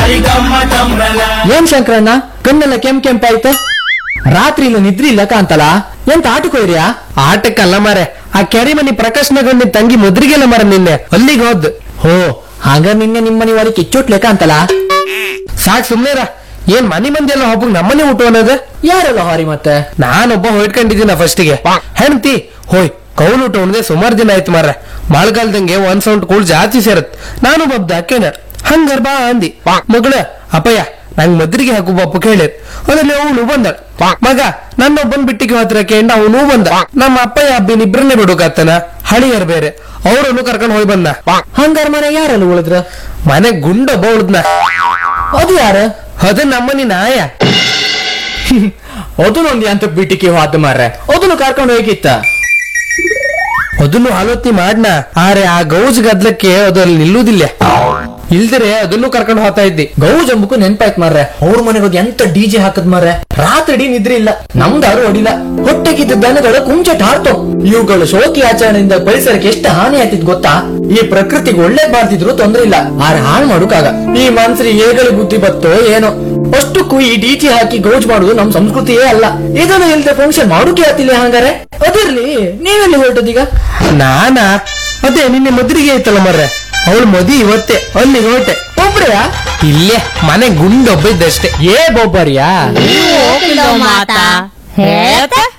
ಭಾರಿ ಗಮ್ಮತ್ತಂಬಲ ಏನ್ ಶಂಕರಣ್ಣ ಕಣ್ಣೆಲ್ಲ ಕೆಂಪ್ ಕೆಂಪಾಯ್ತು ರಾತ್ರಿ ಇಲ್ಲ ನಿದ್ರಿ ಇಲ್ಲ ಕಾಂತಲ್ಲ ಎಂತ ಆಟಕ್ಕೋಯ್ರಿಯಾ ಆಟಕ್ಕಲ್ಲ ಮಾರೆ ಆ ಕೆರೆ ಮನಿ ಪ್ರಕಾಶ್ನಗೊಂಡಿ ತಂಗಿ ಮುದ್ರಿಗೆಲ್ಲ ಮರ ನಿನ್ನೆ ಅಲ್ಲಿಗೆ ಹೋದ್ ಹೋ ಹಾಗ ನಿನ್ನೆ ನಿಮ್ಮನೆ ಒಳಗೆ ಕಿಚ್ಚೋಟ್ ಲೆಕ್ಕ ಅಂತಲ್ಲ ಸಾಕ್ ಸುಮ್ನೆರ ಏನ್ ಮನಿ ಮಂದಿ ಎಲ್ಲ ಹಬ್ಬಕ್ ನಮ್ಮನೆ ಊಟ ಅನ್ನೋದು ಯಾರಲ್ಲ ಹಾರಿ ಮತ್ತೆ ನಾನೊಬ್ಬ ಹೊಯ್ಕೊಂಡಿದ್ದೀನ ಫಸ್ಟಿಗೆ ಹೆಣ್ತಿ ಹೋಯ್ ಕೌಲ್ ಊಟ ಉಣ್ದೆ ಸುಮಾರು ದಿನ ಆಯ್ತು ಮಾರ್ರೆ ಮಳೆಗಾಲದಂಗೆ ಒಂದ್ ಸೌಂಡ್ ಕೂಳ್ ಜಾಸ್ತಿ ಸೇರತ್ ನಾನು ಬಬ್ದ ಅಕ್ಕೇನ ಹಂಗಾರ್ ಬಾ ಅಂದಿ ಮಗಳ ಅಪ್ಪಯ್ಯ ನಂಗ್ ಮದ್ರಿಗೆ ಹಾಕು ಬಪ್ಪು ಕೇಳಿರ್ ಅದ್ರಲ್ಲಿ ಅವನು ಬಂದ ಮಗ ನನ್ನೊಬ್ಬನ್ ಬಿಟ್ಟಿಗೆ ಹತ್ರ ಕೇಂಡ ಅವನು ಬಂದ ನಮ್ಮ ಅಪ್ಪಯ್ಯ ಅಬ್ಬಿನ ಇಬ್ರನ್ನೇ ಬಿಡುಕಾತನ ಹಳಿಯರ್ ಬೇರೆ ಅವರನ್ನು ಕರ್ಕೊಂಡ್ ಹೋಗಿ ಬಂದ ಹಂಗಾರ ಮನೆ ಯಾರಲ್ಲ ಉಳಿದ್ರ ಮನೆ ಗುಂಡೊಬ್ಬ ಉಳ್ದ್ನ ಅದು ಯಾರ ಅದು ನಮ್ಮನಿ ನಾಯ ಅದನ್ನೊಂದು ಅಂತ ಬಿಟ್ಟಿಗೆ ಹೋದ ಮಾರ್ರೆ ಅದನ್ನು ಕರ್ಕೊಂಡು ಹೋಗಿತ್ತ ಅದನ್ನು ಆಲೋಚನೆ ಮಾಡ್ನ ಆರೆ ಆ ಗೌಜ್ ಗದ್ಲಕ್ಕೆ ಅದು ಅಲ್ಲಿ ನಿಲ್ಲುವುದಿಲ್ಲ ಇಲ್ದರೆ ಅದನ್ನು ಕರ್ಕೊಂಡು ಹೋಗ್ತಾ ಇದ್ದಿ ಗೌಜ್ ಅಂಬಕು ನೆನ್ಪಾಯ್ತು ಮಾರ್ರೆ ಅವ್ರ ಮನೆಗೆ ಹೋಗಿ ಎಂತ ಡಿಜೆ ಹಾಕದ್ ಮಾರ್ರೆ ರಾತ್ರಿ ಇಡೀ ನಿದ್ರೆ ಇಲ್ಲ ನಮ್ದಾರು ಹೊಡಿಲ್ಲ ಹೊಟ್ಟೆಗಿದ್ದ ದನಗಳು ಕುಂಚಟ ಹಾರ್ತೋ ಇವುಗಳು ಶೋಕಿ ಆಚರಣೆಯಿಂದ ಪರಿಸರಕ್ಕೆ ಎಷ್ಟು ಹಾನಿ ಆಯ್ತಿದ್ ಗೊತ್ತಾ ಈ ಪ್ರಕೃತಿಗೆ ಒಳ್ಳೆ ಬಾರ್ತಿದ್ರು ತೊಂದ್ರೆ ಇಲ್ಲ ಆದ್ರೆ ಹಾಳು ಮಾಡುಕಾಗ ಈ ಮನ್ಸರಿ ಹೇಗಳಿ ಬುದ್ಧಿ ಬತ್ತೋ ಏನೋ ಅಷ್ಟಕ್ಕೂ ಈ ಡಿಜೆ ಹಾಕಿ ಗೌಜ್ ಮಾಡುದು ನಮ್ ಸಂಸ್ಕೃತಿಯೇ ಅಲ್ಲ ಇದನ್ನು ಇಲ್ದೆ ಫಂಕ್ಷನ್ ಮಾಡೋಕೆ ಆತಿಲ್ಲ ಹಂಗಾರೆ ಅದಿರ್ಲಿ ನೀವೆಲ್ಲಿ ಹೊರಟದೀಗ ನಾನಾ ಅದೇ ನಿನ್ನೆ ಮದ್ರಿಗೆ ಐತಲ್ಲ ಮರ್ರೆ ಅವಳು ಮದಿ ಇವತ್ತೇ ಅಲ್ಲಿಗೆ ಹೊರಟೆ ಒಬ್ರೆಯಾ ಇಲ್ಲೇ ಮನೆ ಗುಂಡೊಬ್ಬ ಇದ್ದಷ್ಟೇ ಏ ಬೊಬ್ಬರಿಯಾ ಹೋಗಿಲ್ಲ ಮಾತಾ ಹೇಳ್ತಾ